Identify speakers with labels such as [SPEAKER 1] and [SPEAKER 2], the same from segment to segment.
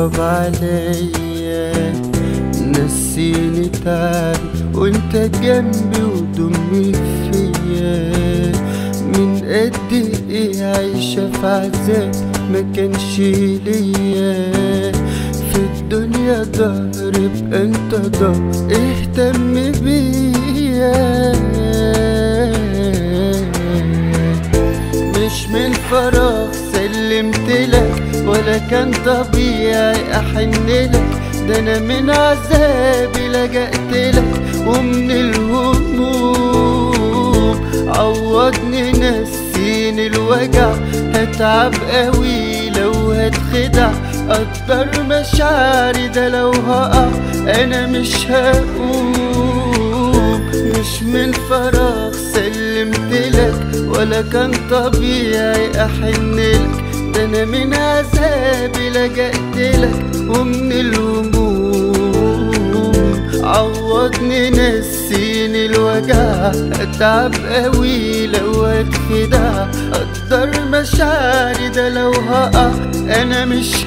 [SPEAKER 1] طبطب عليا نسيني تعبي وانت جنبي وضمي فيا من قد ايه عايشة في عذاب ما كانش ليا في الدنيا ضهر بقى انت ضهر اهتم بيا مش من فراغ سلمت لك ولا كان طبيعي احن لك ده انا من عذابي لجأت لك ومن الهموم عوضني نسيني الوجع هتعب قوي لو هتخدع قدر مشاعري ده لو هقع انا مش هقوم مش من فراغ سلمت لك ولا كان طبيعي احن لك ده انا من عذابي لجأت لك ومن الهموم عوضني نسيني الوجع اتعب قوي لو هتخدع اقدر مشاعري ده لو هقع انا مش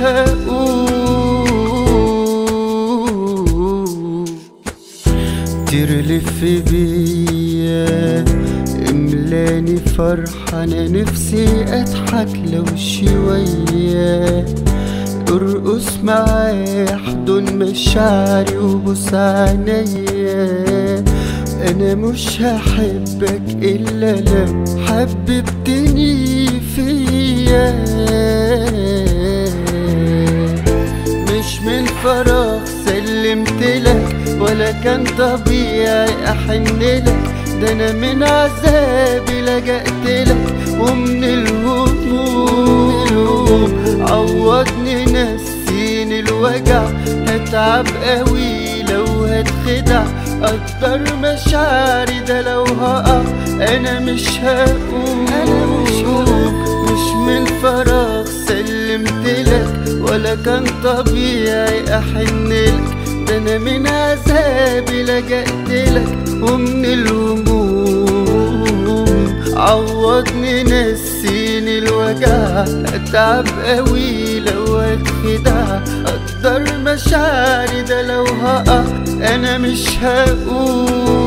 [SPEAKER 1] هقوم كتير لف بيا املاني فرحة انا نفسي اضحك لو شوية ارقص معايا احضن مشاعري وبوس عينيا انا مش هحبك الا لو حببتني فيا مش من فراغ سلمت لك ولا كان طبيعي احن لك ده انا من عذابي لجأت لك ومن الهموم عوضني نسيني الوجع هتعب قوي لو هتخدع اقدر مشاعري ده لو هقع انا مش هقوم انا مش هقوم مش من فراغ سلمت لك ولا كان طبيعي احن لك ده انا من عذابي لجأت لك ومن الهموم عوضني نسيني الوجع اتعب قوي لو هتخدع اقدر مشاعري ده لو هقع انا مش هقوم